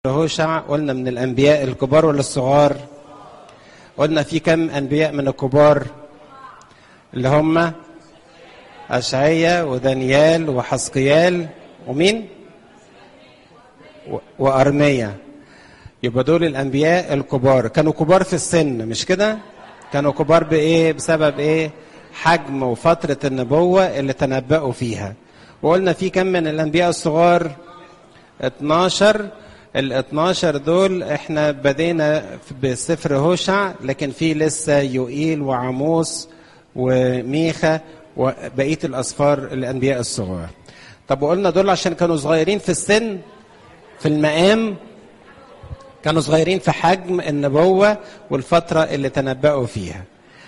هوشع قلنا من الانبياء الكبار ولا الصغار قلنا في كم انبياء من الكبار اللي هم اشعيا ودانيال وحسقيال ومين و- وارميا يبقى دول الانبياء الكبار كانوا كبار في السن مش كده كانوا كبار بايه بسبب ايه حجم وفتره النبوه اللي تنبأوا فيها وقلنا في كم من الانبياء الصغار 12 ال 12 دول احنا بدينا بسفر هوشع لكن في لسه يوئيل وعاموس وميخا وبقيه الاسفار الانبياء الصغار طب وقلنا دول عشان كانوا صغيرين في السن في المقام كانوا صغيرين في حجم النبوه والفتره اللي تنبأوا فيها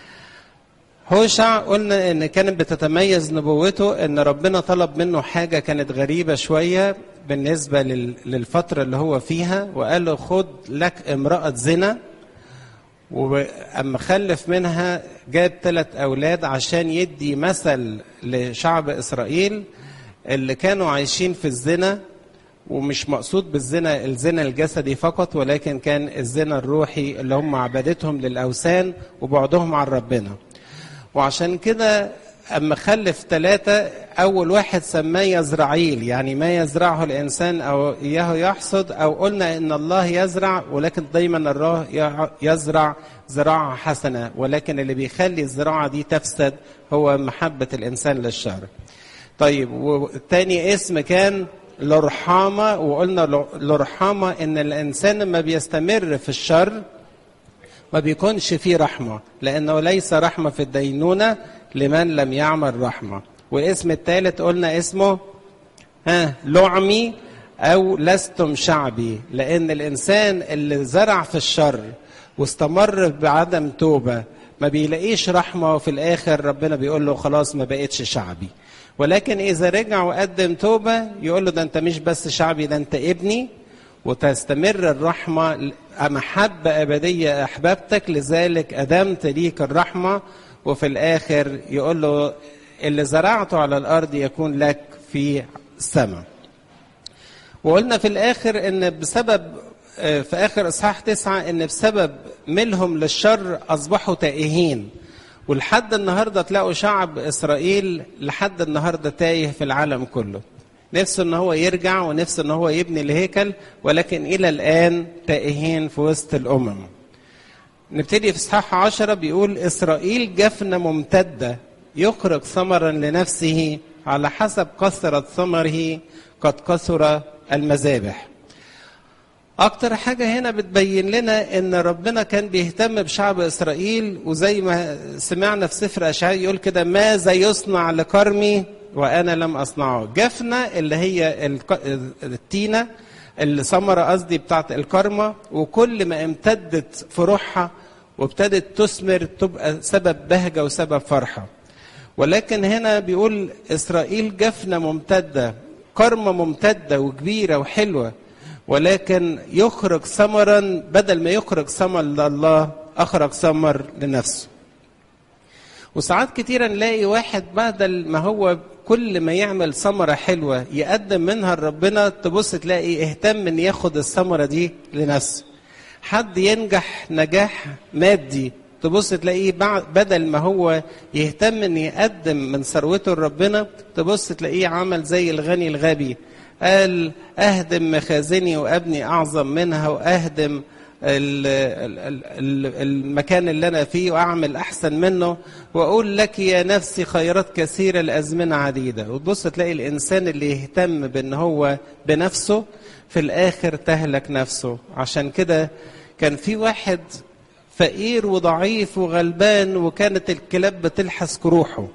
هوشع قلنا ان كانت بتتميز نبوته ان ربنا طلب منه حاجه كانت غريبه شويه بالنسبه لل- للفتره اللي هو فيها وقال له خد لك امراه زنا واما خلف منها جاب ثلاث اولاد عشان يدي مثل لشعب اسرائيل اللي كانوا عايشين في الزنا ومش مقصود بالزنا الزنا الجسدي فقط ولكن كان الزنا الروحي اللي هم عبادتهم للاوثان وبعدهم عن ربنا وعشان كده اما خلف ثلاثة أول واحد سماه يزرعيل يعني ما يزرعه الإنسان أو إياه يحصد أو قلنا إن الله يزرع ولكن دايما الله يزرع زراعة حسنة ولكن اللي بيخلي الزراعة دي تفسد هو محبة الإنسان للشر طيب والتاني اسم كان لرحامة وقلنا لرحامة إن الإنسان لما بيستمر في الشر ما بيكونش فيه رحمة لأنه ليس رحمة في الدينونة لمن لم يعمل رحمة واسم الثالث قلنا اسمه ها لعمي أو لستم شعبي لأن الإنسان اللي زرع في الشر واستمر بعدم توبة ما بيلاقيش رحمة وفي الآخر ربنا بيقول له خلاص ما بقتش شعبي ولكن إذا رجع وقدم توبة يقول له ده أنت مش بس شعبي ده أنت ابني وتستمر الرحمة محبة أبدية أحببتك لذلك أدمت ليك الرحمة وفي الآخر يقول له اللي زرعته على الأرض يكون لك في السماء وقلنا في الآخر أن بسبب في آخر إصحاح تسعة أن بسبب ملهم للشر أصبحوا تائهين ولحد النهاردة تلاقوا شعب إسرائيل لحد النهاردة تايه في العالم كله نفسه ان هو يرجع ونفسه ان هو يبني الهيكل ولكن الى الان تائهين في وسط الامم نبتدي في اصحاح عشرة بيقول اسرائيل جفنة ممتدة يخرج ثمرا لنفسه على حسب كثرة ثمره قد كثر المذابح اكتر حاجة هنا بتبين لنا ان ربنا كان بيهتم بشعب اسرائيل وزي ما سمعنا في سفر اشعياء يقول كده ماذا يصنع لكرمي وانا لم اصنعه جفنه اللي هي التينه الثمره قصدي بتاعت الكرمه وكل ما امتدت فروعها وابتدت تثمر تبقى سبب بهجه وسبب فرحه ولكن هنا بيقول اسرائيل جفنه ممتده كرمه ممتده وكبيره وحلوه ولكن يخرج ثمرا بدل ما يخرج ثمر لله اخرج ثمر لنفسه وساعات كتيرا نلاقي واحد بدل ما هو كل ما يعمل ثمرة حلوة يقدم منها لربنا تبص تلاقي اهتم ان ياخد الثمرة دي لنفسه حد ينجح نجاح مادي تبص تلاقيه بدل ما هو يهتم ان يقدم من ثروته لربنا تبص تلاقيه عمل زي الغني الغبي قال اهدم مخازني وابني اعظم منها واهدم المكان اللي انا فيه واعمل احسن منه واقول لك يا نفسي خيرات كثيره لازمنه عديده وتبص تلاقي الانسان اللي يهتم بان هو بنفسه في الاخر تهلك نفسه عشان كده كان في واحد فقير وضعيف وغلبان وكانت الكلاب بتلحس كروحه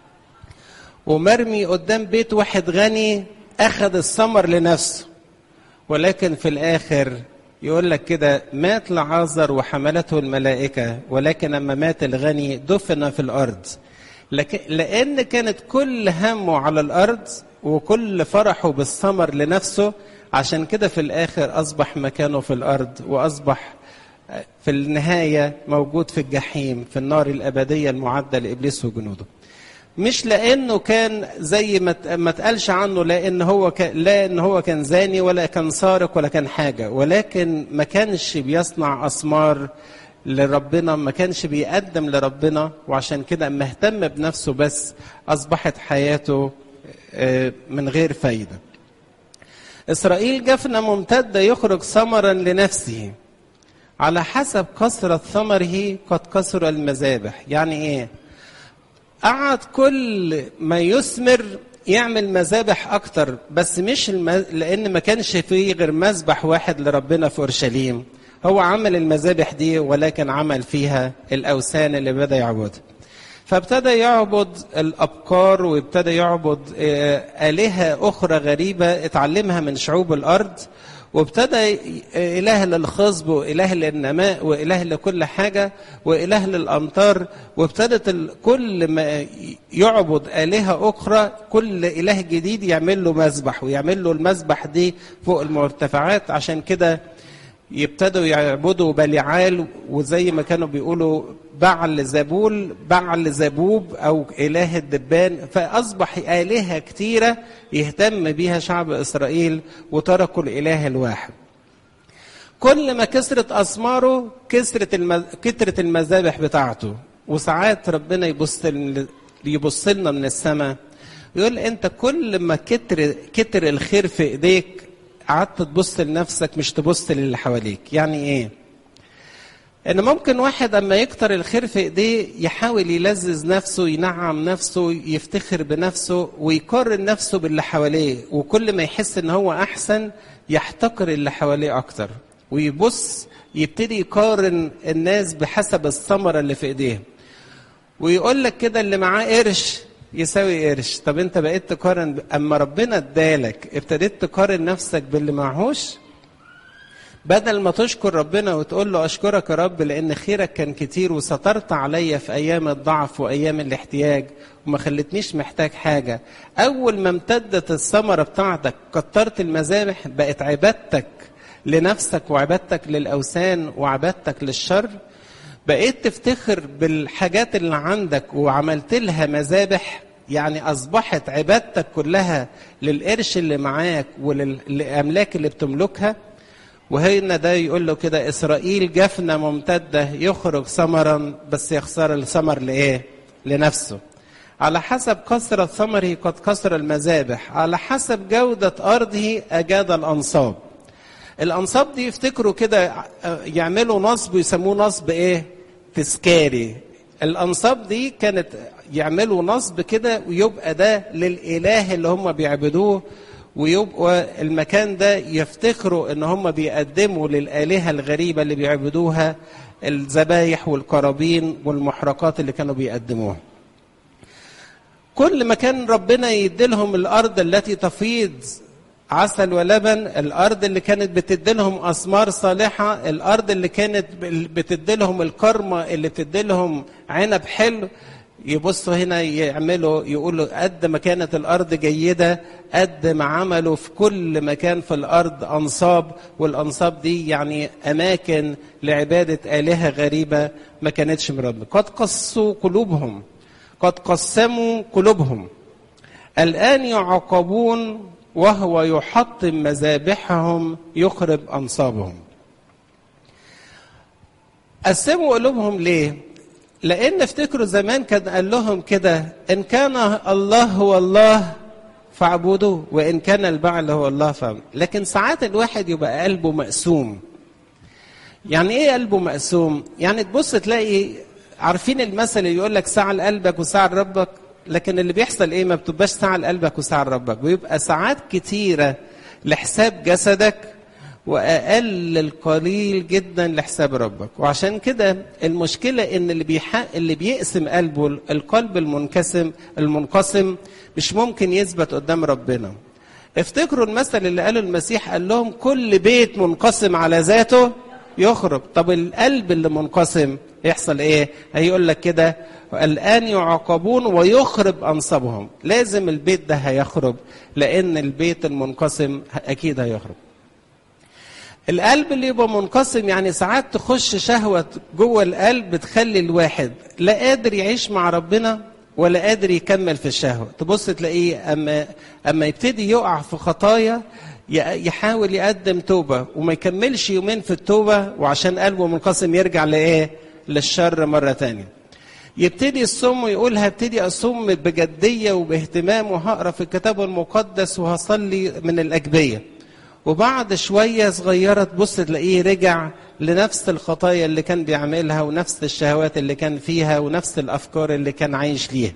ومرمي قدام بيت واحد غني اخذ الثمر لنفسه ولكن في الاخر يقول لك كده مات لعازر وحملته الملائكة ولكن لما مات الغني دفن في الأرض لكن لأن كانت كل همه على الأرض وكل فرحه بالثمر لنفسه عشان كده في الآخر أصبح مكانه في الأرض وأصبح في النهاية موجود في الجحيم في النار الأبدية المعدة لإبليس وجنوده مش لانه كان زي ما ما اتقالش عنه لان هو كان لا ان هو كان زاني ولا كان سارق ولا كان حاجه ولكن ما كانش بيصنع اسمار لربنا ما كانش بيقدم لربنا وعشان كده مهتم بنفسه بس اصبحت حياته من غير فايده اسرائيل جفنه ممتده يخرج ثمرا لنفسه على حسب كثره ثمره قد كثر المذابح يعني ايه قعد كل ما يثمر يعمل مذابح اكتر بس مش المز... لان ما كانش فيه غير مذبح واحد لربنا في اورشليم هو عمل المذابح دي ولكن عمل فيها الاوثان اللي بدا يعبدها فابتدى يعبد الابكار وابتدى يعبد الهه اخرى غريبه اتعلمها من شعوب الارض وابتدى إله للخصب وإله للنماء وإله لكل حاجة وإله للأمطار وابتدت كل ما يعبد آلهة أخرى كل إله جديد يعمل له مذبح ويعمل له المذبح دي فوق المرتفعات عشان كده يبتدوا يعبدوا بليعال وزي ما كانوا بيقولوا بعل زبول بعل زبوب او اله الدبان فاصبح الهه كتيره يهتم بيها شعب اسرائيل وتركوا الاله الواحد كل ما كثرت اسماره كثرت المز... كثرت المذابح بتاعته وساعات ربنا يبص يبص لنا من السماء يقول انت كل ما كتر كتر الخير في ايديك قعدت تبص لنفسك مش تبص للي حواليك يعني ايه ان ممكن واحد اما يكتر الخير في ايديه يحاول يلذذ نفسه ينعم نفسه يفتخر بنفسه ويقارن نفسه باللي حواليه وكل ما يحس ان هو احسن يحتقر اللي حواليه اكتر ويبص يبتدي يقارن الناس بحسب الثمره اللي في ايديهم ويقول لك كده اللي معاه قرش يساوي قرش طب انت بقيت تقارن اما ربنا ادالك ابتديت تقارن نفسك باللي معهوش بدل ما تشكر ربنا وتقول له اشكرك يا رب لان خيرك كان كتير وسترت عليا في ايام الضعف وايام الاحتياج وما خلتنيش محتاج حاجه اول ما امتدت الثمره بتاعتك كترت المذابح بقت عبادتك لنفسك وعبادتك للاوثان وعبادتك للشر بقيت تفتخر بالحاجات اللي عندك وعملت لها مذابح يعني اصبحت عبادتك كلها للقرش اللي معاك وللاملاك اللي بتملكها وهنا ده يقول له كده اسرائيل جفنه ممتده يخرج ثمرا بس يخسر الثمر لايه؟ لنفسه. على حسب كثرة ثمره قد كسر المذابح، على حسب جودة أرضه أجاد الأنصاب. الأنصاب دي يفتكروا كده يعملوا نصب ويسموه نصب إيه؟ تذكاري. الأنصاب دي كانت يعملوا نصب كده ويبقى ده للإله اللي هم بيعبدوه ويبقى المكان ده يفتخروا ان هم بيقدموا للآلهة الغريبة اللي بيعبدوها الذبايح والقرابين والمحرقات اللي كانوا بيقدموها كل ما كان ربنا يديلهم الأرض التي تفيض عسل ولبن الأرض اللي كانت بتديلهم أثمار صالحة الأرض اللي كانت بتديلهم الكرمة اللي بتديلهم عنب حلو يبصوا هنا يعملوا يقولوا قد ما كانت الارض جيده قد ما عملوا في كل مكان في الارض انصاب والانصاب دي يعني اماكن لعباده الهه غريبه ما كانتش من ربنا قد قصوا قلوبهم قد قسموا قلوبهم الان يعاقبون وهو يحطم مذابحهم يخرب انصابهم قسموا قلوبهم ليه لان افتكروا زمان كان قال لهم كده ان كان الله هو الله فاعبدوه وان كان البعل هو الله فاعبدوه لكن ساعات الواحد يبقى قلبه مقسوم يعني ايه قلبه مقسوم يعني تبص تلاقي عارفين المثل اللي يقول لك ساعة لقلبك وساعة لربك لكن اللي بيحصل ايه ما بتبقاش ساعة لقلبك وساعة لربك بيبقى ساعات كتيرة لحساب جسدك واقل القليل جدا لحساب ربك وعشان كده المشكله ان اللي بيحق اللي بيقسم قلبه القلب المنقسم المنقسم مش ممكن يثبت قدام ربنا افتكروا المثل اللي قاله المسيح قال لهم كل بيت منقسم على ذاته يخرب طب القلب اللي منقسم يحصل ايه هيقول لك كده الان يعاقبون ويخرب انصابهم لازم البيت ده هيخرب لان البيت المنقسم اكيد هيخرب القلب اللي يبقى منقسم يعني ساعات تخش شهوة جوه القلب تخلي الواحد لا قادر يعيش مع ربنا ولا قادر يكمل في الشهوة تبص تلاقيه أما, أما يبتدي يقع في خطايا يحاول يقدم توبة وما يكملش يومين في التوبة وعشان قلبه منقسم يرجع لإيه للشر مرة تانية يبتدي الصوم ويقول هبتدي أصوم بجدية وباهتمام وهقرا في الكتاب المقدس وهصلي من الأجبية وبعد شوية صغيرة تبص تلاقيه رجع لنفس الخطايا اللي كان بيعملها ونفس الشهوات اللي كان فيها ونفس الأفكار اللي كان عايش ليها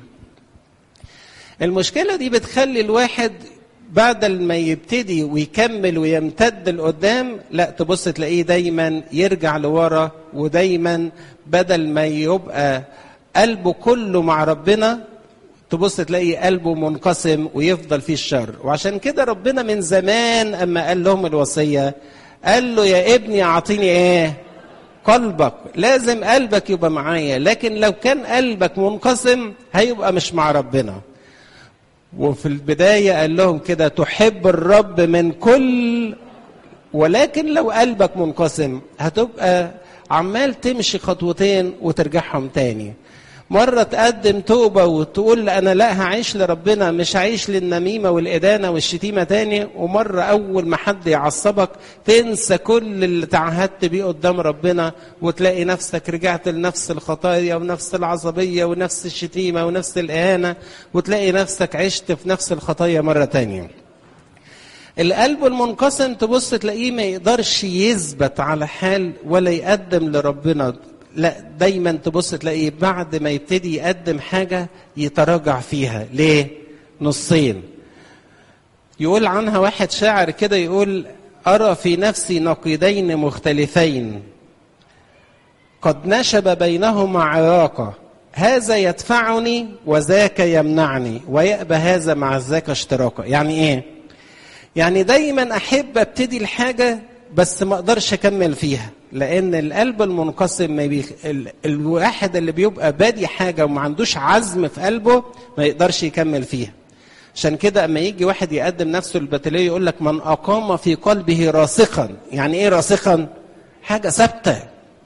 المشكلة دي بتخلي الواحد بعد ما يبتدي ويكمل ويمتد لقدام لا تبص تلاقيه دايما يرجع لورا ودايما بدل ما يبقى قلبه كله مع ربنا تبص تلاقي قلبه منقسم ويفضل فيه الشر وعشان كده ربنا من زمان اما قال لهم الوصيه قال له يا ابني اعطيني ايه قلبك لازم قلبك يبقى معايا لكن لو كان قلبك منقسم هيبقى مش مع ربنا وفي البدايه قال لهم كده تحب الرب من كل ولكن لو قلبك منقسم هتبقى عمال تمشي خطوتين وترجعهم تاني مرة تقدم توبة وتقول أنا لا هعيش لربنا مش هعيش للنميمة والإدانة والشتيمة تاني ومرة أول ما حد يعصبك تنسى كل اللي تعهدت بيه قدام ربنا وتلاقي نفسك رجعت لنفس الخطايا ونفس العصبية ونفس الشتيمة ونفس الإهانة وتلاقي نفسك عشت في نفس الخطايا مرة تانية القلب المنقسم تبص تلاقيه ما يقدرش يثبت على حال ولا يقدم لربنا لا دايما تبص تلاقيه بعد ما يبتدي يقدم حاجة يتراجع فيها ليه نصين يقول عنها واحد شاعر كده يقول أرى في نفسي نقيضين مختلفين قد نشب بينهما عراقة هذا يدفعني وذاك يمنعني ويأبى هذا مع ذاك اشتراكا يعني ايه يعني دايما احب ابتدي الحاجه بس ما اقدرش اكمل فيها لان القلب المنقسم ما بيخ... ال... الواحد اللي بيبقى بادي حاجه وما عندوش عزم في قلبه ما يقدرش يكمل فيها عشان كده اما يجي واحد يقدم نفسه للبتوليه يقول لك من اقام في قلبه راسخا يعني ايه راسخا حاجه ثابته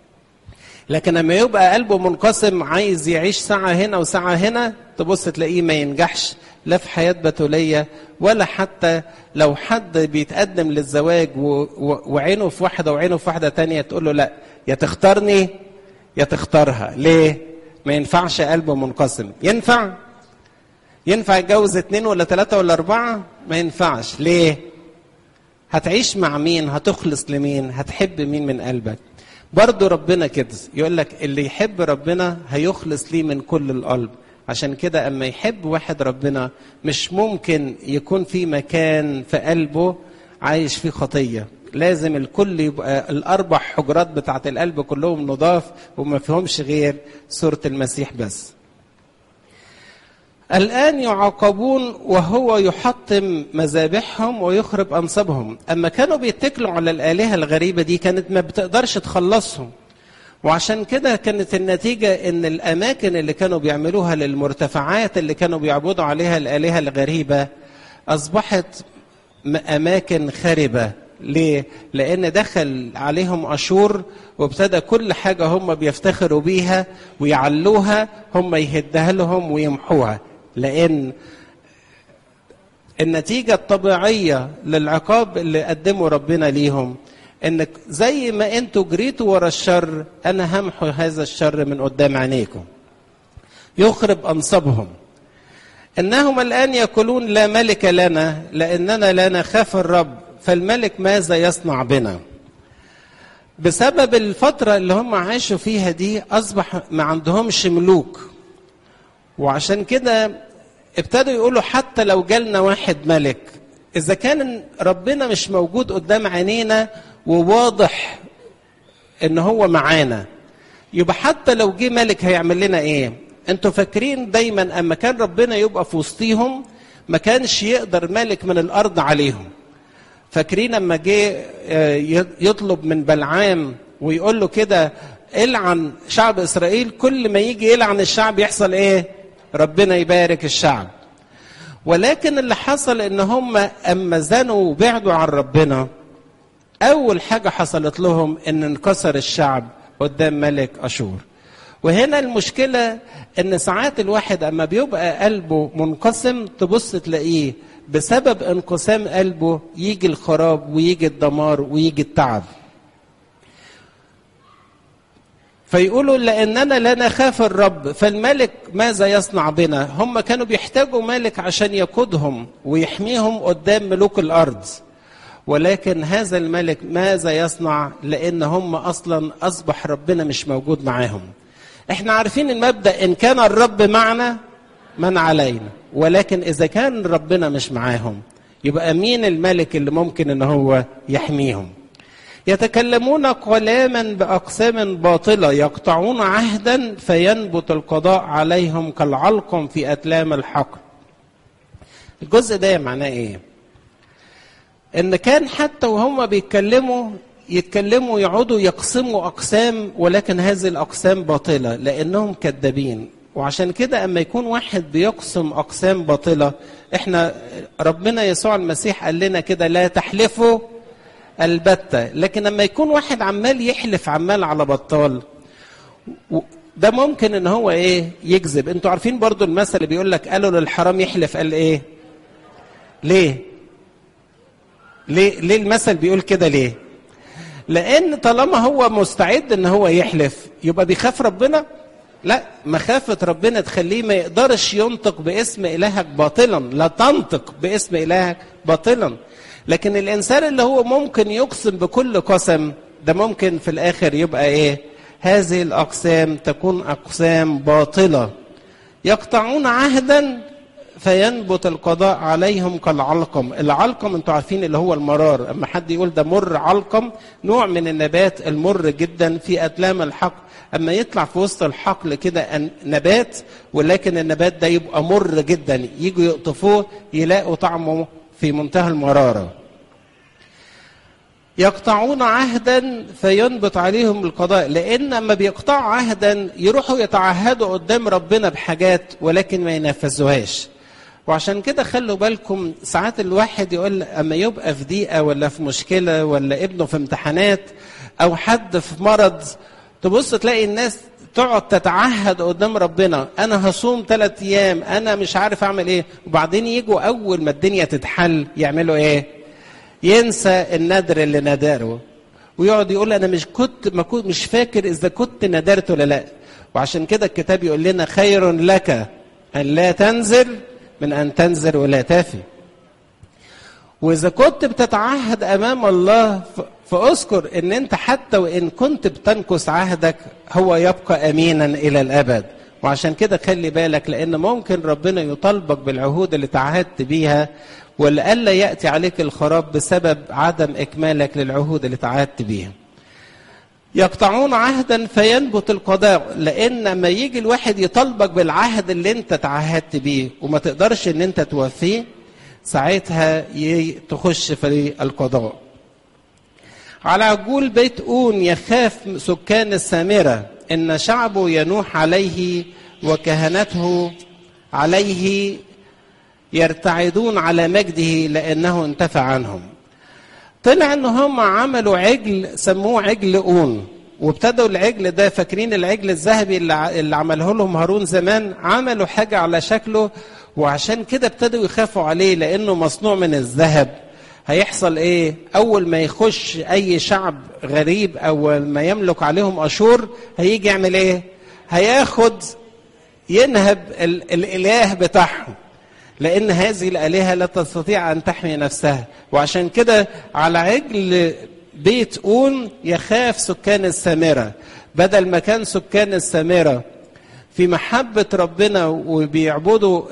لكن لما يبقى قلبه منقسم عايز يعيش ساعة هنا وساعة هنا تبص تلاقيه ما ينجحش لا في حياة بتولية ولا حتى لو حد بيتقدم للزواج و... و... وعينه في واحدة وعينه في واحدة تانية تقول له لا يا تختارني يا تختارها ليه؟ ما ينفعش قلبه منقسم ينفع؟ ينفع يتجوز اتنين ولا تلاتة ولا أربعة؟ ما ينفعش ليه؟ هتعيش مع مين؟ هتخلص لمين؟ هتحب مين من قلبك؟ برضه ربنا كده يقول لك اللي يحب ربنا هيخلص ليه من كل القلب عشان كده اما يحب واحد ربنا مش ممكن يكون في مكان في قلبه عايش فيه خطيه لازم الكل يبقى الاربع حجرات بتاعت القلب كلهم نضاف وما فيهمش غير صوره المسيح بس الآن يعاقبون وهو يحطم مذابحهم ويخرب أنصابهم أما كانوا بيتكلوا على الآلهة الغريبة دي كانت ما بتقدرش تخلصهم وعشان كده كانت النتيجة إن الأماكن اللي كانوا بيعملوها للمرتفعات اللي كانوا بيعبدوا عليها الآلهة الغريبة أصبحت أماكن خربة ليه؟ لأن دخل عليهم أشور وابتدى كل حاجة هم بيفتخروا بيها ويعلوها هم يهدها لهم ويمحوها لأن النتيجة الطبيعية للعقاب اللي قدمه ربنا ليهم انك زي ما انتوا جريتوا ورا الشر انا همحو هذا الشر من قدام عينيكم يخرب انصابهم انهم الان يقولون لا ملك لنا لاننا لا نخاف الرب فالملك ماذا يصنع بنا بسبب الفترة اللي هم عاشوا فيها دي أصبح ما عندهمش ملوك وعشان كده ابتدوا يقولوا حتى لو جالنا واحد ملك إذا كان ربنا مش موجود قدام عينينا وواضح إن هو معانا يبقى حتى لو جه ملك هيعمل لنا إيه؟ أنتوا فاكرين دايما أما كان ربنا يبقى في وسطيهم ما كانش يقدر ملك من الأرض عليهم فاكرين لما جه يطلب من بلعام ويقول له كده العن شعب اسرائيل كل ما يجي يلعن الشعب يحصل ايه ربنا يبارك الشعب ولكن اللي حصل ان هم اما زنوا وبعدوا عن ربنا اول حاجه حصلت لهم ان انكسر الشعب قدام ملك اشور وهنا المشكلة ان ساعات الواحد اما بيبقى قلبه منقسم تبص تلاقيه بسبب انقسام قلبه يجي الخراب ويجي الدمار ويجي التعب فيقولوا لاننا لا نخاف الرب فالملك ماذا يصنع بنا هم كانوا بيحتاجوا ملك عشان يقودهم ويحميهم قدام ملوك الارض ولكن هذا الملك ماذا يصنع لان هم اصلا اصبح ربنا مش موجود معاهم احنا عارفين المبدا ان كان الرب معنا من علينا ولكن اذا كان ربنا مش معاهم يبقى مين الملك اللي ممكن ان هو يحميهم يتكلمون كلاما باقسام باطله يقطعون عهدا فينبت القضاء عليهم كالعلقم في اتلام الحقل الجزء ده معناه ايه ان كان حتى وهم بيتكلموا يتكلموا يقعدوا يقسموا اقسام ولكن هذه الاقسام باطله لانهم كذابين وعشان كده اما يكون واحد بيقسم اقسام باطله احنا ربنا يسوع المسيح قال لنا كده لا تحلفوا البتة لكن لما يكون واحد عمال يحلف عمال على بطال ده ممكن ان هو ايه يكذب انتوا عارفين برضو المثل اللي بيقول لك قالوا للحرام يحلف قال ايه ليه ليه ليه المثل بيقول كده ليه لان طالما هو مستعد ان هو يحلف يبقى بيخاف ربنا لا مخافة ربنا تخليه ما يقدرش ينطق باسم إلهك باطلا لا تنطق باسم إلهك باطلا لكن الإنسان اللي هو ممكن يقسم بكل قسم ده ممكن في الآخر يبقى إيه هذه الأقسام تكون أقسام باطلة يقطعون عهدا فينبت القضاء عليهم كالعلقم العلقم انتوا عارفين اللي هو المرار اما حد يقول ده مر علقم نوع من النبات المر جدا في اتلام الحقل اما يطلع في وسط الحقل كده نبات ولكن النبات ده يبقى مر جدا يجوا يقطفوه يلاقوا طعمه في منتهى المراره يقطعون عهدا فينبت عليهم القضاء لان اما بيقطعوا عهدا يروحوا يتعهدوا قدام ربنا بحاجات ولكن ما ينفذوهاش وعشان كده خلوا بالكم ساعات الواحد يقول اما يبقى في ضيقه ولا في مشكله ولا ابنه في امتحانات او حد في مرض تبص تلاقي الناس تقعد تتعهد قدام ربنا انا هصوم ثلاث ايام انا مش عارف اعمل ايه وبعدين يجوا اول ما الدنيا تتحل يعملوا ايه ينسى النذر اللي ندره ويقعد يقول انا مش كنت ما كنت مش فاكر اذا كنت ندرت ولا لا وعشان كده الكتاب يقول لنا خير لك ان لا تنزل من ان تنزل ولا تافي واذا كنت بتتعهد امام الله فاذكر ان انت حتى وان كنت بتنكس عهدك هو يبقى امينا الى الابد وعشان كده خلي بالك لان ممكن ربنا يطالبك بالعهود اللي تعهدت بيها ولئلا ياتي عليك الخراب بسبب عدم اكمالك للعهود اللي تعهدت بيها يقطعون عهدا فينبت القضاء لان لما يجي الواحد يطالبك بالعهد اللي انت تعهدت بيه وما تقدرش ان انت توفيه ساعتها تخش في القضاء على عجول بيت اون يخاف سكان السامره ان شعبه ينوح عليه وكهنته عليه يرتعدون على مجده لانه انتفع عنهم طلع ان هم عملوا عجل سموه عجل اون وابتدوا العجل ده فاكرين العجل الذهبي اللي, اللي عمله لهم هارون زمان عملوا حاجه على شكله وعشان كده ابتدوا يخافوا عليه لانه مصنوع من الذهب هيحصل ايه اول ما يخش اي شعب غريب او ما يملك عليهم اشور هيجي يعمل ايه هياخد ينهب ال الاله بتاعهم لان هذه الالهه لا تستطيع ان تحمي نفسها وعشان كده على عجل بيت اون يخاف سكان السامره بدل ما كان سكان السامره في محبه ربنا وبيعبدوا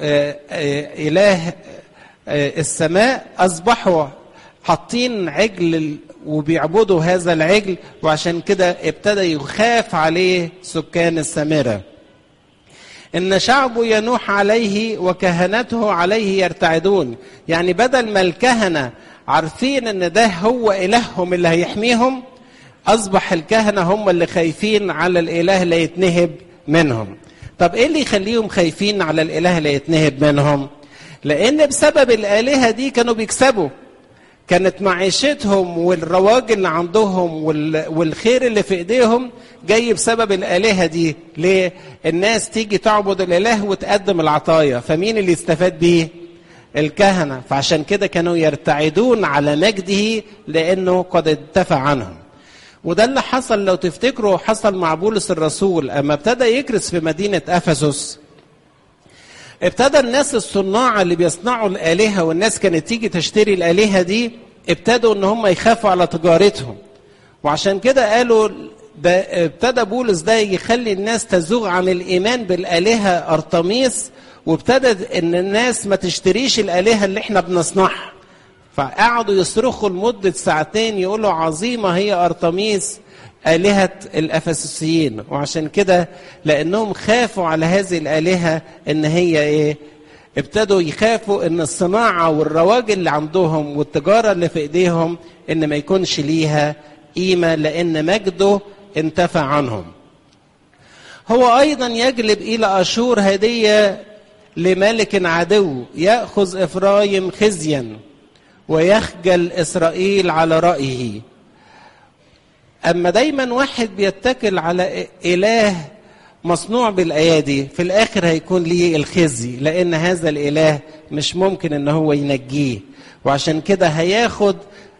اله السماء اصبحوا حاطين عجل وبيعبدوا هذا العجل وعشان كده ابتدى يخاف عليه سكان السامره ان شعبه ينوح عليه وكهنته عليه يرتعدون يعني بدل ما الكهنه عارفين ان ده هو الههم اللي هيحميهم اصبح الكهنه هم اللي خايفين على الاله اللي يتنهب منهم طب ايه اللي يخليهم خايفين على الاله اللي يتنهب منهم لان بسبب الالهه دي كانوا بيكسبوا كانت معيشتهم والرواج اللي عندهم والخير اللي في ايديهم جاي بسبب الالهه دي ليه الناس تيجي تعبد الاله وتقدم العطايا فمين اللي يستفاد بيه الكهنه فعشان كده كانوا يرتعدون على مجده لانه قد انتفع عنهم وده اللي حصل لو تفتكروا حصل مع بولس الرسول اما ابتدى يكرس في مدينه افسس ابتدى الناس الصناع اللي بيصنعوا الالهه والناس كانت تيجي تشتري الالهه دي ابتدوا ان هم يخافوا على تجارتهم وعشان كده قالوا ده ابتدى بولس ده يخلي الناس تزوغ عن الايمان بالالهه ارطميس وابتدت ان الناس ما تشتريش الالهه اللي احنا بنصنعها فقعدوا يصرخوا لمده ساعتين يقولوا عظيمه هي ارطميس آلهة الأفسسيين وعشان كده لأنهم خافوا على هذه الآلهة إن هي إيه؟ ابتدوا يخافوا إن الصناعة والرواج اللي عندهم والتجارة اللي في إيديهم إن ما يكونش ليها قيمة لأن مجده انتفع عنهم. هو أيضا يجلب إلى أشور هدية لملك عدو يأخذ إفرايم خزيا ويخجل إسرائيل على رأيه اما دايما واحد بيتكل على اله مصنوع بالايادي في الاخر هيكون ليه الخزي لان هذا الاله مش ممكن ان هو ينجيه وعشان كده هياخد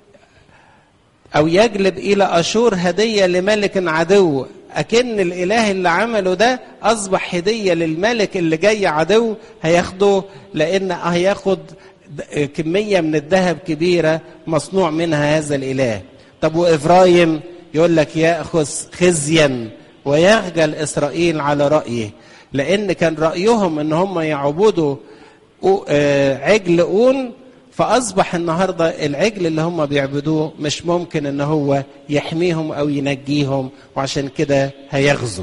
او يجلب الى اشور هديه لملك عدو اكن الاله اللي عمله ده اصبح هديه للملك اللي جاي عدو هياخده لان هياخد كميه من الذهب كبيره مصنوع منها هذا الاله طب وافرايم يقول لك ياخذ خزيا ويخجل اسرائيل على رايه لان كان رايهم ان هم يعبدوا عجل اون فاصبح النهارده العجل اللي هم بيعبدوه مش ممكن ان هو يحميهم او ينجيهم وعشان كده هيغزوا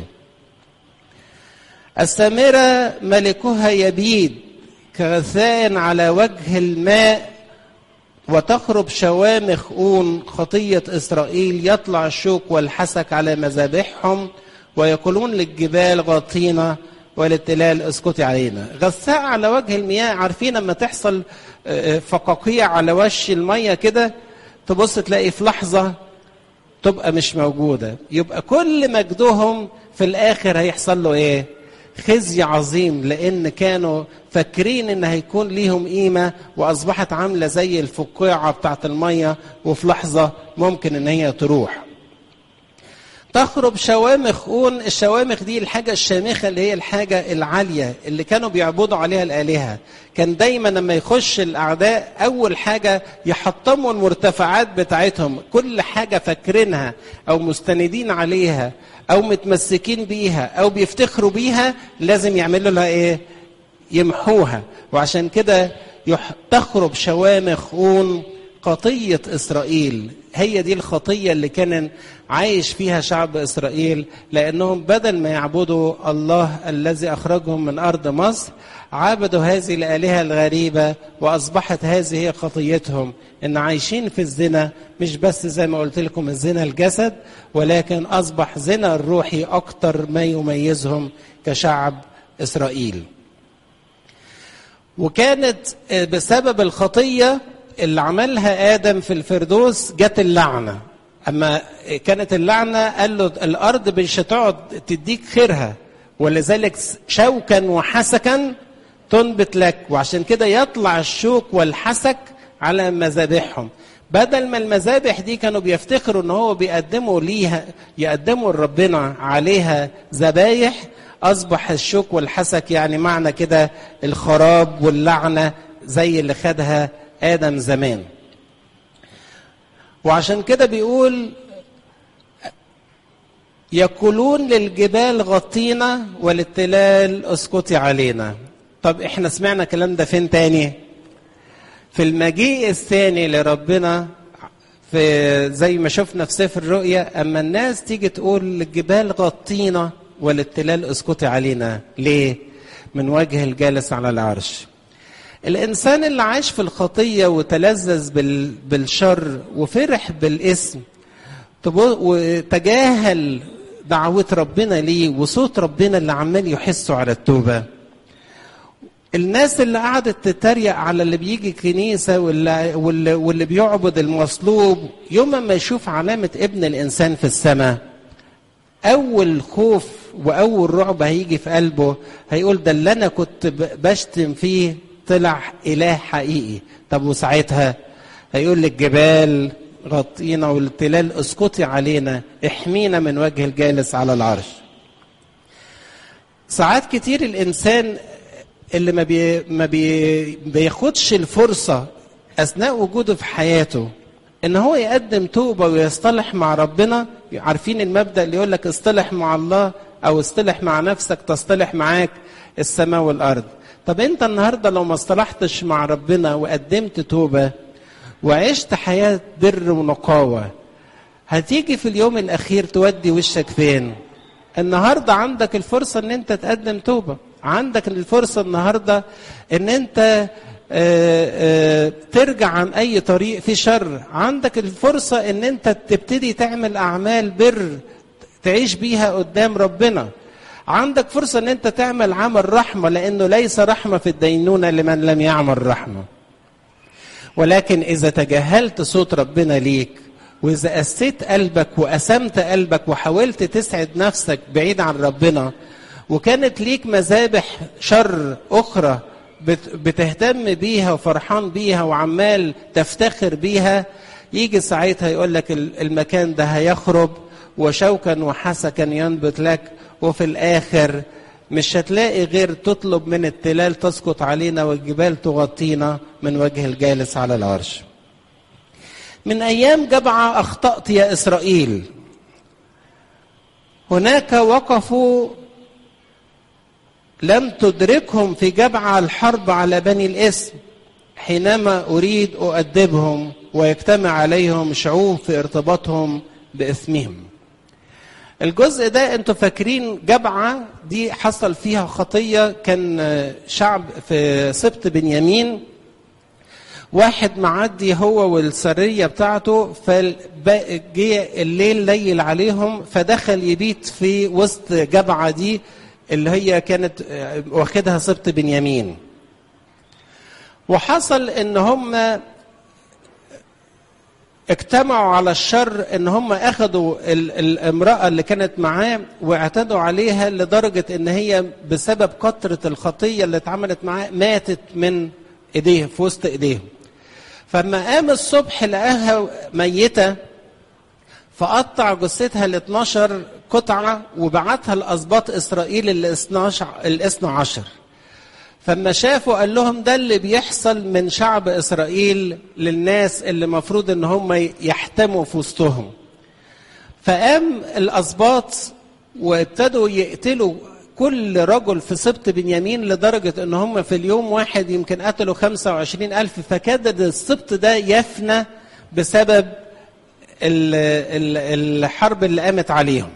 السامره ملكها يبيد كغثاء على وجه الماء وتخرب شوامخ أون خطية إسرائيل يطلع الشوك والحسك على مذابحهم ويقولون للجبال غطينا وللتلال اسكتي علينا غثاء على وجه المياه عارفين لما تحصل فقاقيع على وش المية كده تبص تلاقي في لحظة تبقى مش موجودة يبقى كل مجدهم في الآخر هيحصل له إيه خزي عظيم لان كانوا فاكرين ان هيكون ليهم قيمه واصبحت عامله زي الفقاعه بتاعت الميه وفي لحظه ممكن ان هي تروح تخرب شوامخ اون الشوامخ دي الحاجه الشامخه اللي هي الحاجه العاليه اللي كانوا بيعبدوا عليها الالهه كان دايما لما يخش الاعداء اول حاجه يحطموا المرتفعات بتاعتهم كل حاجه فاكرينها او مستندين عليها او متمسكين بيها او بيفتخروا بيها لازم يعملوا لها ايه يمحوها وعشان كده يح... تخرب شوامخ اون خطية إسرائيل هي دي الخطية اللي كان عايش فيها شعب إسرائيل لأنهم بدل ما يعبدوا الله الذي أخرجهم من أرض مصر عبدوا هذه الآلهة الغريبة وأصبحت هذه هي خطيتهم إن عايشين في الزنا مش بس زي ما قلت لكم الزنا الجسد ولكن أصبح زنا الروحي أكتر ما يميزهم كشعب إسرائيل وكانت بسبب الخطيه اللي عملها ادم في الفردوس جت اللعنه اما كانت اللعنه قال له الارض مش هتقعد تديك خيرها ولذلك شوكا وحسكا تنبت لك وعشان كده يطلع الشوك والحسك على مذابحهم بدل ما المذابح دي كانوا بيفتخروا ان هو بيقدموا ليها يقدموا لربنا عليها ذبايح اصبح الشوك والحسك يعني معنى كده الخراب واللعنه زي اللي خدها ادم زمان وعشان كده بيقول يقولون للجبال غطينا وللتلال اسكتي علينا طب احنا سمعنا الكلام ده فين تاني في المجيء الثاني لربنا في زي ما شفنا في سفر الرؤيا اما الناس تيجي تقول للجبال غطينا وللتلال اسكتي علينا ليه من وجه الجالس على العرش الانسان اللي عاش في الخطيه وتلذذ بالشر وفرح بالاسم وتجاهل دعوة ربنا ليه وصوت ربنا اللي عمال يحسه على التوبة الناس اللي قعدت تتريق على اللي بيجي كنيسة واللي, واللي, واللي بيعبد المصلوب يوم ما يشوف علامة ابن الإنسان في السماء أول خوف وأول رعب هيجي في قلبه هيقول ده اللي أنا كنت بشتم فيه طلع إله حقيقي طب وساعتها هيقول للجبال غطينا والتلال اسقطي علينا احمينا من وجه الجالس على العرش ساعات كتير الانسان اللي ما بي ما بي بياخدش الفرصه اثناء وجوده في حياته ان هو يقدم توبه ويصطلح مع ربنا عارفين المبدا اللي يقول لك اصطلح مع الله او اصطلح مع نفسك تصطلح معاك السماء والارض طب انت النهارده لو ما اصطلحتش مع ربنا وقدمت توبه وعشت حياه بر ونقاوه هتيجي في اليوم الاخير تودي وشك فين النهارده عندك الفرصه ان انت تقدم توبه عندك الفرصه النهارده ان انت آآ آآ ترجع عن اي طريق في شر عندك الفرصه ان انت تبتدي تعمل اعمال بر تعيش بيها قدام ربنا عندك فرصه ان انت تعمل عمل رحمه لانه ليس رحمه في الدينونه لمن لم يعمل رحمه ولكن اذا تجاهلت صوت ربنا ليك واذا قسيت قلبك وقسمت قلبك وحاولت تسعد نفسك بعيد عن ربنا وكانت ليك مذابح شر اخرى بتهتم بيها وفرحان بيها وعمال تفتخر بيها يجي ساعتها يقول لك المكان ده هيخرب وشوكا وحسكا ينبت لك وفي الاخر مش هتلاقي غير تطلب من التلال تسقط علينا والجبال تغطينا من وجه الجالس على العرش من ايام جبعه اخطات يا اسرائيل هناك وقفوا لم تدركهم في جبعه الحرب على بني الاسم حينما اريد اؤدبهم ويجتمع عليهم شعوب في ارتباطهم باثمهم الجزء ده انتوا فاكرين جبعه دي حصل فيها خطيه كان شعب في سبط بنيامين واحد معدي هو والسريه بتاعته فجه الليل ليل عليهم فدخل يبيت في وسط جبعه دي اللي هي كانت واخدها سبط بنيامين وحصل ان هم اجتمعوا على الشر ان هم اخذوا الامراه اللي كانت معاه واعتدوا عليها لدرجه ان هي بسبب كثره الخطيه اللي اتعملت معاه ماتت من ايديه في وسط ايديهم فلما قام الصبح لقاها ميته فقطع جثتها ل 12 قطعه وبعتها لاسباط اسرائيل ال 12 ال 12 فما شافوا قال لهم ده اللي بيحصل من شعب اسرائيل للناس اللي المفروض ان هم يحتموا في وسطهم فقام الاسباط وابتدوا يقتلوا كل رجل في سبط بنيامين لدرجة ان هم في اليوم واحد يمكن قتلوا 25 ألف فكاد السبط ده يفنى بسبب الحرب اللي قامت عليهم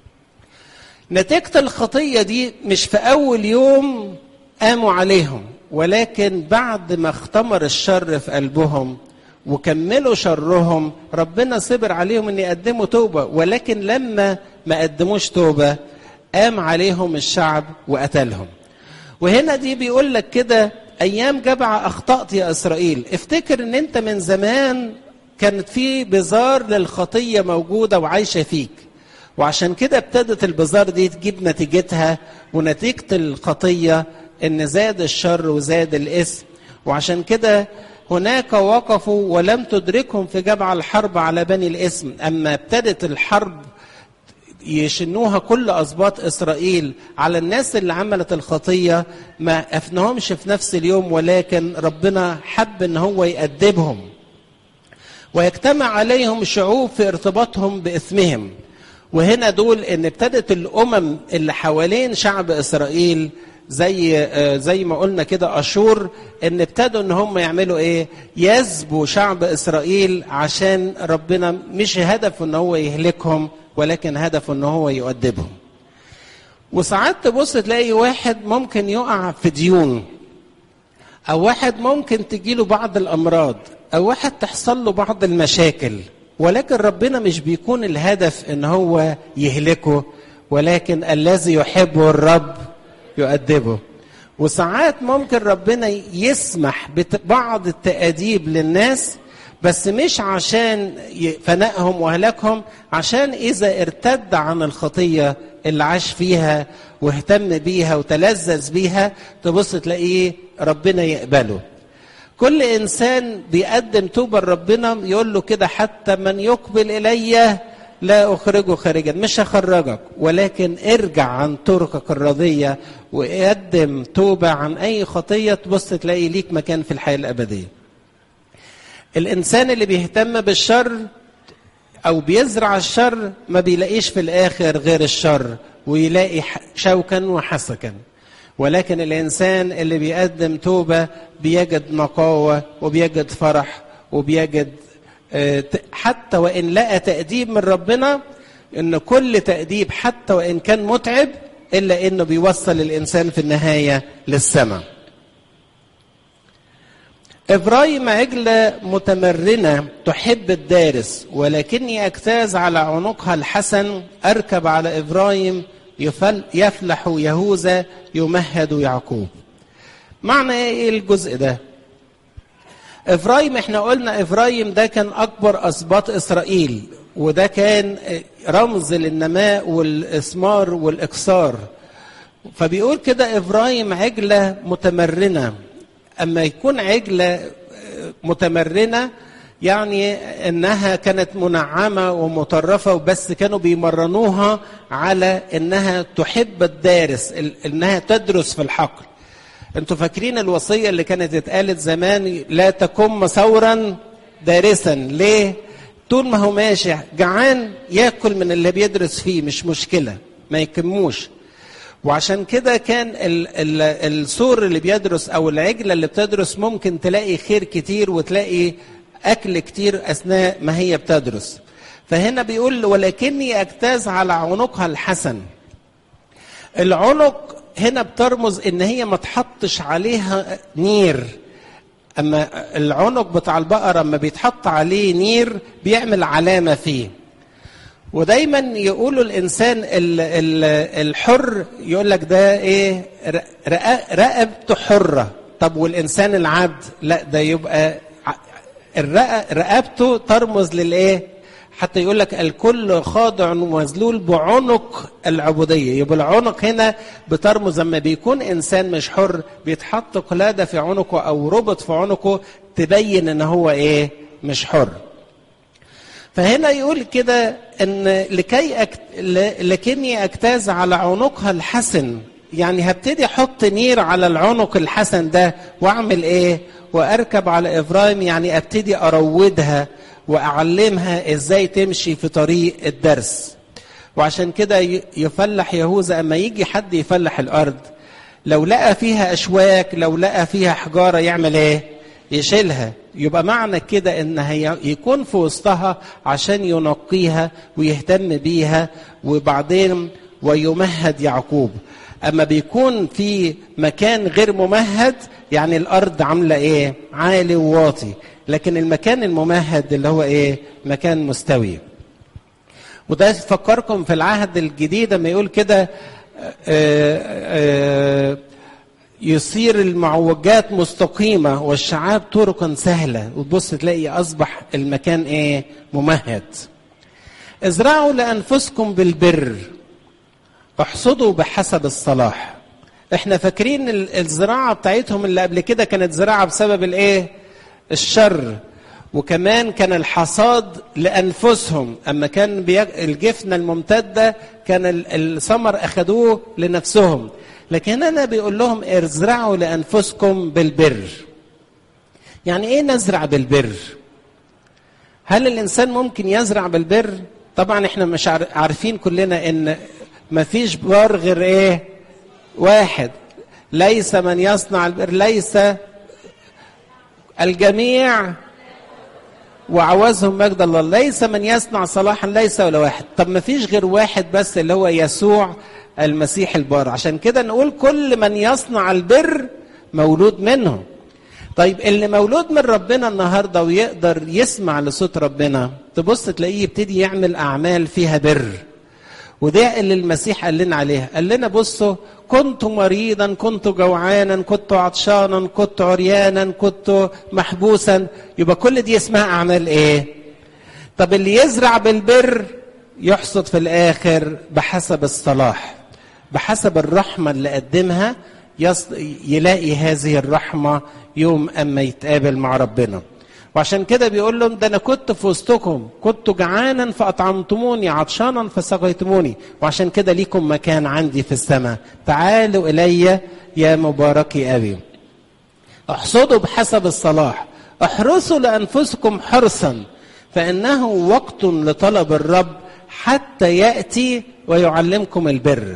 نتيجة الخطية دي مش في أول يوم قاموا عليهم ولكن بعد ما اختمر الشر في قلبهم وكملوا شرهم ربنا صبر عليهم ان يقدموا توبه ولكن لما ما قدموش توبه قام عليهم الشعب وقتلهم وهنا دي بيقول لك كده ايام جبعه اخطات يا اسرائيل افتكر ان انت من زمان كانت في بزار للخطيه موجوده وعايشه فيك وعشان كده ابتدت البزار دي تجيب نتيجتها ونتيجه الخطيه ان زاد الشر وزاد الاسم وعشان كده هناك وقفوا ولم تدركهم في جبع الحرب على بني الاسم اما ابتدت الحرب يشنوها كل اسباط اسرائيل على الناس اللي عملت الخطيه ما افنهمش في نفس اليوم ولكن ربنا حب ان هو يأدبهم ويجتمع عليهم شعوب في ارتباطهم باثمهم وهنا دول ان ابتدت الامم اللي حوالين شعب اسرائيل زي زي ما قلنا كده اشور ان ابتدوا ان هم يعملوا ايه يسبوا شعب اسرائيل عشان ربنا مش هدفه ان هو يهلكهم ولكن هدفه ان هو يؤدبهم وساعات تبص تلاقي واحد ممكن يقع في ديون او واحد ممكن تجيله بعض الامراض او واحد تحصل له بعض المشاكل ولكن ربنا مش بيكون الهدف ان هو يهلكه ولكن الذي يحبه الرب يؤدبه وساعات ممكن ربنا يسمح ببعض التأديب للناس بس مش عشان فنائهم وهلاكهم عشان إذا ارتد عن الخطية اللي عاش فيها واهتم بيها وتلذذ بيها تبص تلاقيه ربنا يقبله كل إنسان بيقدم توبة لربنا يقول له كده حتى من يقبل إلي لا أخرجه خارجا مش هخرجك ولكن ارجع عن طرقك الرضية وقدم توبة عن أي خطية تبص تلاقي ليك مكان في الحياة الأبدية الإنسان اللي بيهتم بالشر أو بيزرع الشر ما بيلاقيش في الآخر غير الشر ويلاقي شوكا وحسكا ولكن الإنسان اللي بيقدم توبة بيجد نقاوة وبيجد فرح وبيجد حتى وإن لقى تأديب من ربنا إن كل تأديب حتى وإن كان متعب إلا إنه بيوصل الإنسان في النهاية للسماء إبراهيم عجلة متمرنة تحب الدارس ولكني أجتاز على عنقها الحسن أركب على إبراهيم يفل يفلح يهوذا يمهد يعقوب معنى ايه الجزء ده افرايم احنا قلنا افرايم ده كان اكبر اسباط اسرائيل وده كان رمز للنماء والاثمار والاكثار فبيقول كده افرايم عجله متمرنه اما يكون عجله متمرنه يعني انها كانت منعمه ومطرفه وبس كانوا بيمرنوها على انها تحب الدارس انها تدرس في الحقل انتوا فاكرين الوصيه اللي كانت اتقالت زمان لا تكن ثورا دارسا ليه طول ما هو ماشي جعان ياكل من اللي بيدرس فيه مش مشكله ما يكموش وعشان كده كان ال ال السور اللي بيدرس او العجله اللي بتدرس ممكن تلاقي خير كتير وتلاقي اكل كتير اثناء ما هي بتدرس فهنا بيقول ولكني اجتاز على عنقها الحسن العنق هنا بترمز ان هي ما تحطش عليها نير اما العنق بتاع البقره اما بيتحط عليه نير بيعمل علامه فيه ودايما يقولوا الانسان الحر يقول لك ده ايه رقبته حره طب والانسان العبد لا ده يبقى رقبته ترمز للايه حتى يقول لك الكل خاضع ومذلول بعنق العبوديه يبقى العنق هنا بترمز لما بيكون انسان مش حر بيتحط قلاده في عنقه او ربط في عنقه تبين ان هو ايه مش حر فهنا يقول كده ان لكي أكت... لكني اجتاز على عنقها الحسن يعني هبتدي احط نير على العنق الحسن ده واعمل ايه واركب على ابراهيم يعني ابتدي اروضها واعلمها ازاي تمشي في طريق الدرس وعشان كده يفلح يهوذا اما يجي حد يفلح الارض لو لقى فيها اشواك لو لقى فيها حجاره يعمل ايه يشيلها يبقى معنى كده ان هي يكون في وسطها عشان ينقيها ويهتم بيها وبعدين ويمهد يعقوب اما بيكون في مكان غير ممهد يعني الارض عامله ايه عالي وواطي لكن المكان الممهد اللي هو ايه مكان مستوي وده يفكركم في العهد الجديد لما يقول كده يصير المعوجات مستقيمة والشعاب طرقا سهلة وتبص تلاقي أصبح المكان إيه ممهد ازرعوا لأنفسكم بالبر احصدوا بحسب الصلاح احنا فاكرين الزراعة بتاعتهم اللي قبل كده كانت زراعة بسبب الايه الشر وكمان كان الحصاد لأنفسهم أما كان الجفنة الممتدة كان الثمر أخذوه لنفسهم لكن هنا بيقول لهم ازرعوا لأنفسكم بالبر يعني إيه نزرع بالبر هل الإنسان ممكن يزرع بالبر طبعا احنا مش عارفين كلنا ان مفيش بار غير ايه واحد ليس من يصنع البر ليس الجميع وعوزهم مجد الله ليس من يصنع صلاحا ليس ولا واحد طب ما فيش غير واحد بس اللي هو يسوع المسيح البار عشان كده نقول كل من يصنع البر مولود منه طيب اللي مولود من ربنا النهارده ويقدر يسمع لصوت ربنا تبص تلاقيه يبتدي يعمل اعمال فيها بر وده اللي المسيح قال لنا عليها قال لنا بصوا كنت مريضا كنت جوعانا كنت عطشانا كنت عريانا كنت محبوسا يبقى كل دي اسمها اعمال ايه طب اللي يزرع بالبر يحصد في الاخر بحسب الصلاح بحسب الرحمه اللي قدمها يلاقي هذه الرحمه يوم اما يتقابل مع ربنا وعشان كده بيقول لهم ده انا كنت في وسطكم كنت جعانا فاطعمتموني عطشانا فسقيتموني وعشان كده ليكم مكان عندي في السماء تعالوا الي يا مباركي ابي احصدوا بحسب الصلاح احرسوا لانفسكم حرصا فانه وقت لطلب الرب حتى ياتي ويعلمكم البر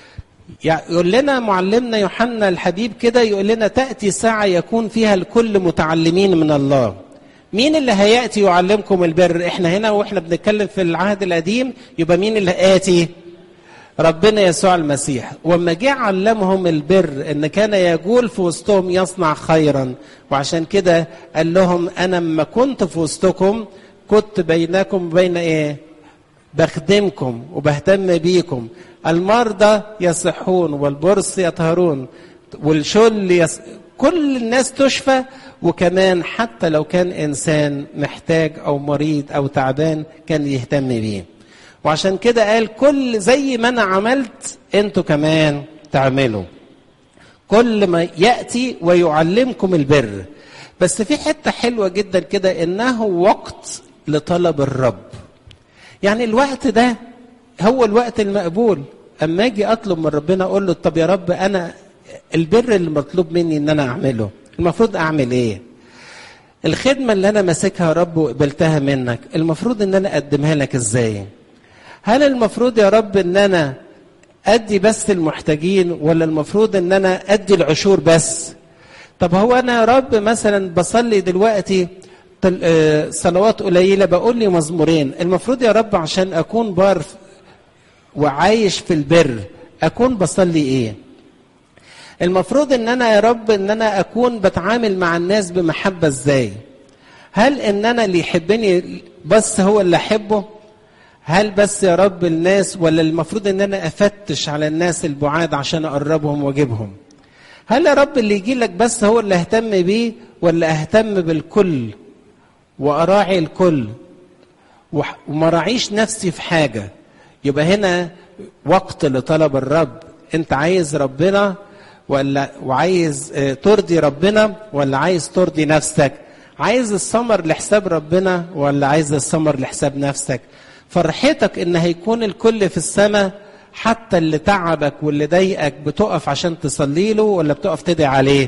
يقول لنا معلمنا يوحنا الحبيب كده يقول لنا تاتي ساعه يكون فيها الكل متعلمين من الله مين اللي هياتي يعلمكم البر احنا هنا واحنا بنتكلم في العهد القديم يبقى مين اللي اتي ربنا يسوع المسيح وما جه علمهم البر ان كان يجول في وسطهم يصنع خيرا وعشان كده قال لهم انا لما كنت في وسطكم كنت بينكم بين ايه بخدمكم وبهتم بيكم المرضى يصحون والبرص يطهرون والشل يص... كل الناس تشفى وكمان حتى لو كان انسان محتاج او مريض او تعبان كان يهتم بيه وعشان كده قال كل زي ما انا عملت انتوا كمان تعملوا كل ما ياتي ويعلمكم البر بس في حته حلوه جدا كده انه وقت لطلب الرب يعني الوقت ده هو الوقت المقبول اما اجي اطلب من ربنا اقول له طب يا رب انا البر اللي مطلوب مني ان انا اعمله المفروض اعمل ايه الخدمة اللي أنا ماسكها يا رب وقبلتها منك المفروض إن أنا أقدمها لك إزاي هل المفروض يا رب إن أنا أدي بس المحتاجين ولا المفروض إن أنا أدي العشور بس طب هو أنا يا رب مثلا بصلي دلوقتي صلوات قليلة بقول لي مزمورين المفروض يا رب عشان أكون بار وعايش في البر أكون بصلي إيه المفروض ان انا يا رب ان انا اكون بتعامل مع الناس بمحبه ازاي هل ان انا اللي يحبني بس هو اللي احبه هل بس يا رب الناس ولا المفروض ان انا افتش على الناس البعاد عشان اقربهم واجيبهم هل يا رب اللي يجي لك بس هو اللي اهتم بيه ولا اهتم بالكل واراعي الكل وما راعيش نفسي في حاجه يبقى هنا وقت لطلب الرب انت عايز ربنا ولا وعايز ترضي ربنا ولا عايز ترضي نفسك عايز الثمر لحساب ربنا ولا عايز الثمر لحساب نفسك فرحتك ان هيكون الكل في السماء حتى اللي تعبك واللي ضايقك بتقف عشان تصلي له ولا بتقف تدعي عليه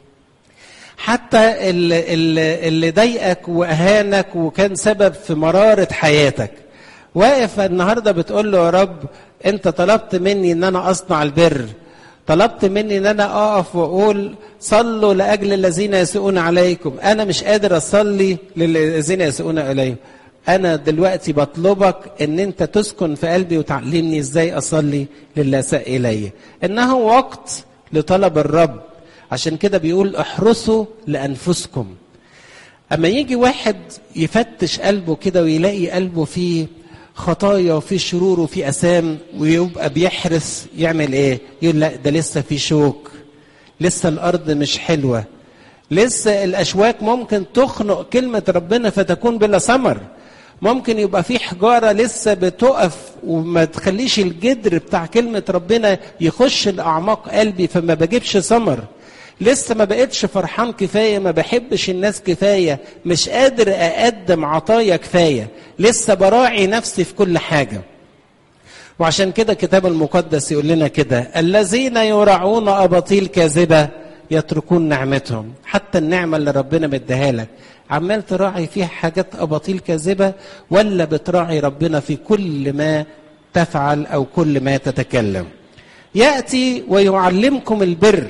حتى اللي, اللي ضايقك واهانك وكان سبب في مراره حياتك واقف النهارده بتقول له يا رب انت طلبت مني ان انا اصنع البر طلبت مني ان انا اقف واقول صلوا لاجل الذين يسيئون عليكم انا مش قادر اصلي للذين يسيئون اليهم انا دلوقتي بطلبك ان انت تسكن في قلبي وتعلمني ازاي اصلي للي اساء الي انه وقت لطلب الرب عشان كده بيقول احرسوا لانفسكم اما يجي واحد يفتش قلبه كده ويلاقي قلبه فيه خطايا وفي شرور وفي اثام ويبقى بيحرس يعمل ايه يقول لا ده لسه في شوك لسه الارض مش حلوه لسه الاشواك ممكن تخنق كلمه ربنا فتكون بلا ثمر ممكن يبقى في حجاره لسه بتقف وما تخليش الجدر بتاع كلمه ربنا يخش لاعماق قلبي فما بجيبش ثمر لسه ما بقتش فرحان كفايه ما بحبش الناس كفايه مش قادر اقدم عطايا كفايه لسه براعي نفسي في كل حاجه وعشان كده الكتاب المقدس يقول لنا كده الذين يراعون اباطيل كاذبه يتركون نعمتهم حتى النعمه اللي ربنا مديها لك عمال تراعي فيها حاجات اباطيل كاذبه ولا بتراعي ربنا في كل ما تفعل او كل ما تتكلم ياتي ويعلمكم البر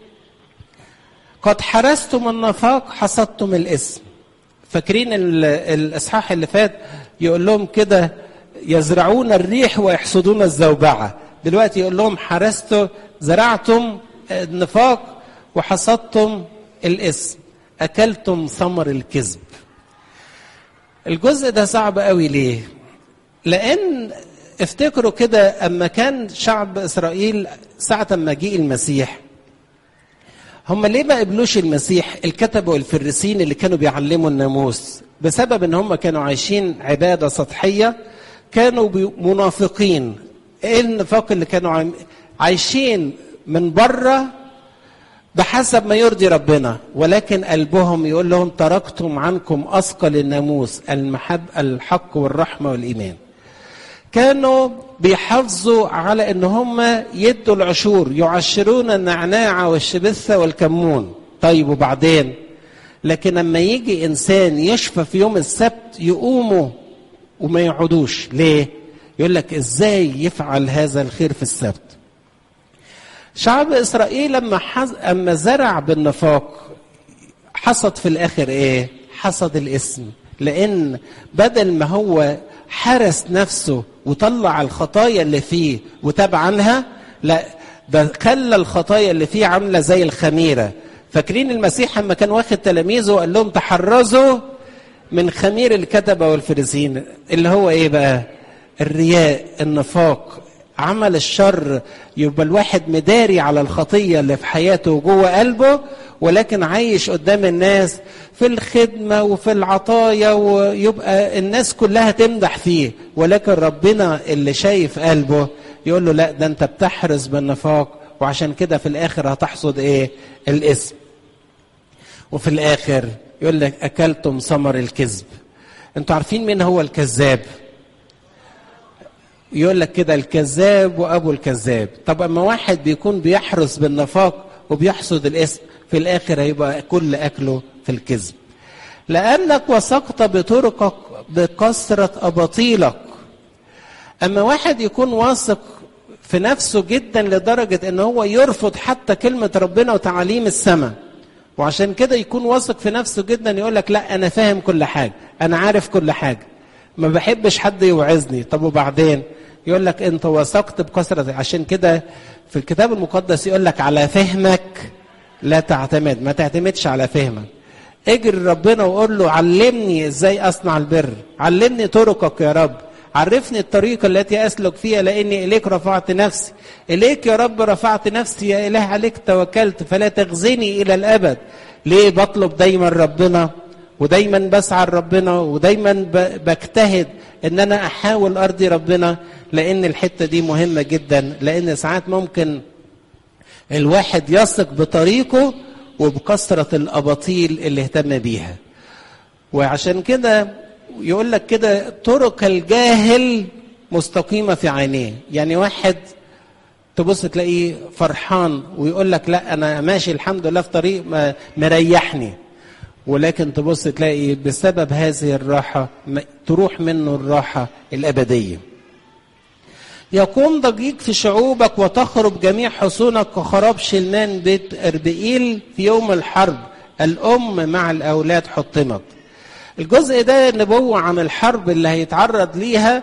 قد حرستم النفاق حصدتم الاسم فاكرين الاصحاح اللي فات يقول لهم كده يزرعون الريح ويحصدون الزوبعه دلوقتي يقول لهم حرستوا زرعتم النفاق وحصدتم الاسم اكلتم ثمر الكذب الجزء ده صعب قوي ليه لان افتكروا كده اما كان شعب اسرائيل ساعه ما جه المسيح هم ليه ما قبلوش المسيح الكتبة والفريسين اللي كانوا بيعلموا الناموس بسبب ان هم كانوا عايشين عبادة سطحية كانوا منافقين ايه النفاق اللي كانوا عايشين من بره بحسب ما يرضي ربنا ولكن قلبهم يقول لهم تركتم عنكم اثقل الناموس المحب الحق والرحمه والايمان كانوا بيحافظوا على ان هم يدوا العشور يعشرون النعناع والشبثه والكمون طيب وبعدين لكن لما يجي انسان يشفى في يوم السبت يقوموا وما يقعدوش ليه يقول لك ازاي يفعل هذا الخير في السبت شعب اسرائيل لما حز... اما زرع بالنفاق حصد في الاخر ايه حصد الاسم لان بدل ما هو حرس نفسه وطلع الخطايا اللي فيه وتاب عنها لا ده خلى الخطايا اللي فيه عامله زي الخميره فاكرين المسيح لما كان واخد تلاميذه وقال لهم تحرزوا من خمير الكتبه والفريسين اللي هو ايه بقى الرياء النفاق عمل الشر يبقى الواحد مداري على الخطية اللي في حياته وجوه قلبه ولكن عايش قدام الناس في الخدمة وفي العطايا ويبقى الناس كلها تمدح فيه ولكن ربنا اللي شايف قلبه يقول له لا ده انت بتحرز بالنفاق وعشان كده في الاخر هتحصد ايه الاسم وفي الاخر يقول لك اكلتم ثمر الكذب انتوا عارفين مين هو الكذاب يقول لك كده الكذاب وابو الكذاب طب اما واحد بيكون بيحرس بالنفاق وبيحصد الاسم في الاخر هيبقى كل اكله في الكذب لانك وثقت بطرقك بكثره اباطيلك اما واحد يكون واثق في نفسه جدا لدرجه ان هو يرفض حتى كلمه ربنا وتعاليم السماء وعشان كده يكون واثق في نفسه جدا يقول لك لا انا فاهم كل حاجه انا عارف كل حاجه ما بحبش حد يوعظني طب وبعدين يقول لك انت وثقت بكثرة عشان كده في الكتاب المقدس يقول لك على فهمك لا تعتمد ما تعتمدش على فهمك اجري ربنا وقول له علمني ازاي اصنع البر علمني طرقك يا رب عرفني الطريقة التي أسلك فيها لأني إليك رفعت نفسي إليك يا رب رفعت نفسي يا إله عليك توكلت فلا تخزني إلى الأبد ليه بطلب دايما ربنا ودايما بسعى لربنا ودايما بجتهد ان انا احاول ارضي ربنا لان الحته دي مهمه جدا لان ساعات ممكن الواحد يثق بطريقه وبكثره الاباطيل اللي اهتم بيها وعشان كده يقول لك كده طرق الجاهل مستقيمه في عينيه يعني واحد تبص تلاقيه فرحان ويقول لك لا انا ماشي الحمد لله في طريق مريحني ولكن تبص تلاقي بسبب هذه الراحة تروح منه الراحة الأبدية يقوم ضجيج في شعوبك وتخرب جميع حصونك كخراب شلمان بيت أربئيل في يوم الحرب الأم مع الأولاد حطمت الجزء ده نبوة عن الحرب اللي هيتعرض ليها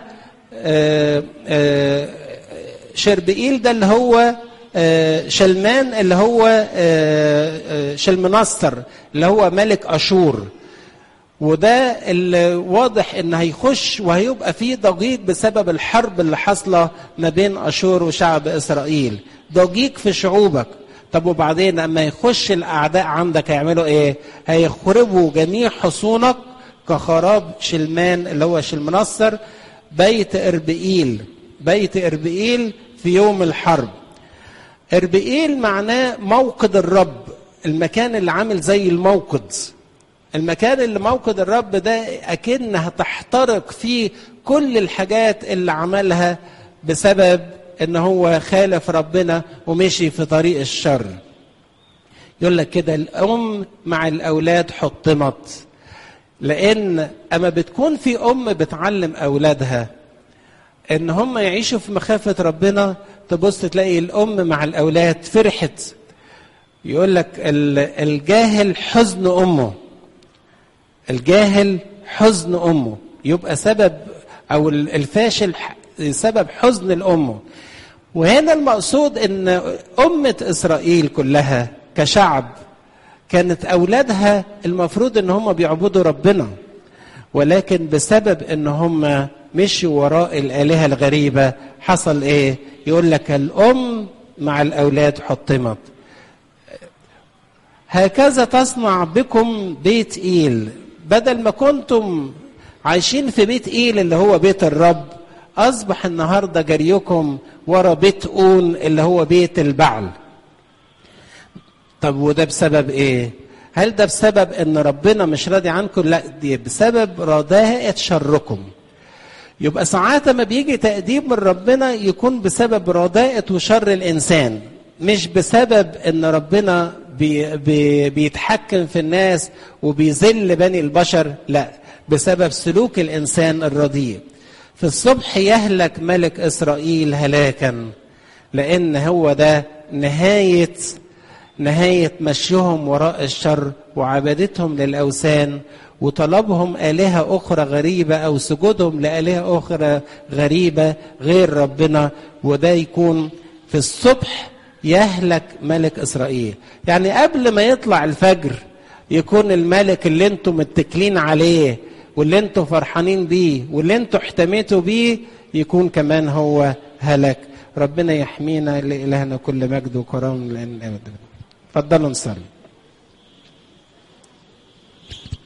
شربئيل ده اللي هو شلمان اللي هو شلمنصر اللي هو ملك اشور وده اللي واضح ان هيخش وهيبقى فيه ضجيج بسبب الحرب اللي حاصله ما بين اشور وشعب اسرائيل ضجيج في شعوبك طب وبعدين اما يخش الاعداء عندك هيعملوا ايه هيخربوا جميع حصونك كخراب شلمان اللي هو شلمنصر بيت اربئيل بيت اربئيل في يوم الحرب اربئيل معناه موقد الرب المكان اللي عامل زي الموقد المكان اللي موقد الرب ده اكنها تحترق فيه كل الحاجات اللي عملها بسبب ان هو خالف ربنا ومشي في طريق الشر يقول لك كده الام مع الاولاد حطمت لان اما بتكون في ام بتعلم اولادها ان هم يعيشوا في مخافه ربنا تبص تلاقي الام مع الاولاد فرحت يقول لك الجاهل حزن امه الجاهل حزن امه يبقى سبب او الفاشل سبب حزن الام وهنا المقصود ان امه اسرائيل كلها كشعب كانت اولادها المفروض ان هم بيعبدوا ربنا ولكن بسبب ان هم مشوا وراء الآلهة الغريبة حصل إيه؟ يقول لك الأم مع الأولاد حطمت هكذا تصنع بكم بيت إيل بدل ما كنتم عايشين في بيت إيل اللي هو بيت الرب أصبح النهاردة جريكم ورا بيت أون اللي هو بيت البعل طب وده بسبب إيه؟ هل ده بسبب ان ربنا مش راضي عنكم لا دي بسبب رداءة شركم يبقى ساعات ما بيجي تأديب من ربنا يكون بسبب رداءة وشر الإنسان مش بسبب ان ربنا بي بي بيتحكم في الناس وبيذل بني البشر لا بسبب سلوك الإنسان الرديء في الصبح يهلك ملك إسرائيل هلاكا لأن هو ده نهاية نهاية مشيهم وراء الشر وعبادتهم للأوثان وطلبهم آلهة أخرى غريبة أو سجودهم لآلهة أخرى غريبة غير ربنا وده يكون في الصبح يهلك ملك إسرائيل يعني قبل ما يطلع الفجر يكون الملك اللي انتم متكلين عليه واللي انتم فرحانين بيه واللي انتم احتميتوا بيه يكون كمان هو هلك ربنا يحمينا لإلهنا كل مجد وكرم لأن أبدا اتفضلوا نصلي